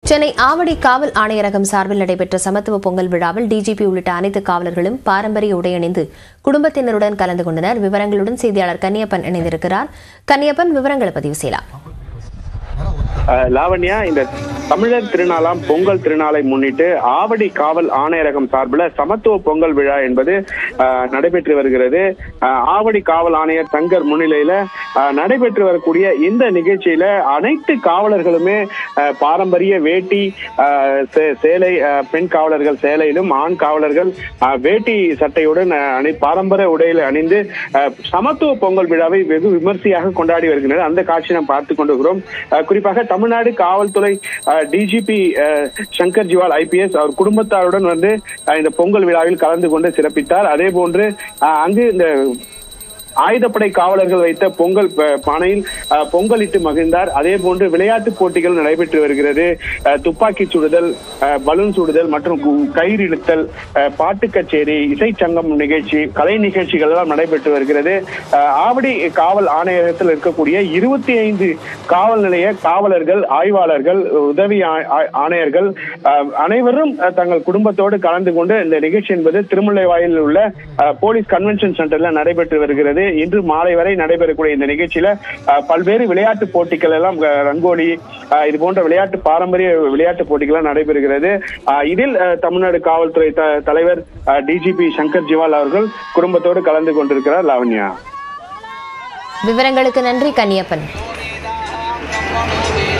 சென்னை ஆவடி காவல் ஆணையரகம் சார்பில் நடைபெற்ற சமத்துவ பொங்கல் விழாவில் டிஜிபி உள்ளிட்ட அனைத்து காவலர்களும் பாரம்பரிய உடை அணிந்து குடும்பத்தினருடன் கலந்து கொண்டனர் விவரங்களுடன் செய்தியாளர் கன்னியப்பன் இணைந்திருக்கிறார் கன்னியப்பன் விவரங்களை பதிவு செய்யலாம் அஹ் லாவண்யா இந்த தமிழர் திருநாளாம் பொங்கல் திருநாளை முன்னிட்டு ஆவடி காவல் ஆணையரகம் சார்பில் சமத்துவ பொங்கல் விழா என்பது அஹ், நடைபெற்று வருகிறது அஹ், ஆவடி காவல் ஆணையர் தங்கர் முன்னிலையில அஹ், நடைபெற்று வரக்கூடிய இந்த நிகழ்ச்சியில அனைத்து காவலர்களுமே அஹ், பாரம்பரிய வேட்டி அஹ், சே- சேலை அஹ், பெண் காவலர்கள் சேலையிலும் ஆண் காவலர்கள் அஹ், வேட்டி சட்டையுடன் அஹ், அணி பாரம்பரிய உடையில அணிந்து அஹ், சமத்துவ பொங்கல் விழாவை வெகு விமர்சையாக கொண்டாடி வருகின்றனர் அந்த காட்சி நாம் பார்த்து கொண்டிருக்கிறோம் அஹ், குறிப்பாக தமிழ்நாடு காவல்துறை டிஜிபி சங்கர் ஜிவால் ஐபிஎஸ் அவர் குடும்பத்தாருடன் வந்து அஹ், இந்த பொங்கல் விழாவில் கலந்து கொண்டு சிறப்பித்தார் அதே போன்று அஹ், அங்கு இந்த ஆயுதப்படை காவலர்கள் வைத்த பொங்கல் ப- பானையில் அஹ், பொங்கலிட்டு மகிழ்ந்தார் அதே போன்று விளையாட்டு போட்டிகள் நடைபெற்று வருகிறது அஹ், துப்பாக்கி சுடுதல் அஹ், பலூன் சுடுதல் மற்றும் கு- கயிறு இழுத்தல் அஹ், பாட்டு கச்சேரி இசைச்சங்கம் நிகழ்ச்சி கலை நிகழ்ச்சிகள் எல்லாம் நடைபெற்று வருகிறது அஹ், ஆவடி காவல் ஆணையரகத்தில் இருக்கக்கூடிய இருபத்தி ஐந்து காவல் நிலைய காவலர்கள் ஆய்வாளர்கள் உதவி ஆ- ஆ- ஆணையர்கள் அஹ், அனைவரும் அஹ், தங்கள் குடும்பத்தோடு கலந்து கொண்டு இந்த நிகழ்ச்சி என்பது திருமுல்லைவாயிலில் உள்ள அஹ், போலீஸ் கன்வென்ஷன் சென்டர்ல நடைபெற்று வருகிறது இன்று மாலை வரை நடைபெறக்கூடிய இந்த நிகழ்ச்சியில அஹ், பல்வேறு விளையாட்டு போட்டிகள் எல்லாம் அஹ், ரங்கோலி அஹ், இது போன்ற விளையாட்டு பாரம்பரிய விளையாட்டு போட்டிகள் எல்லாம் நடைபெறுகிறது அஹ், இதில் அஹ், தமிழ்நாடு காவல்துறை த- தலைவர் டிஜிபி சங்கர் ஜிவால் அவர்கள் குடும்பத்தோடு கலந்து கொண்டிருக்கிறார் லாவண்யா விவரங்களுக்கு நன்றி கன்னியப்பன்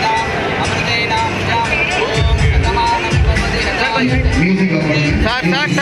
சார் சார்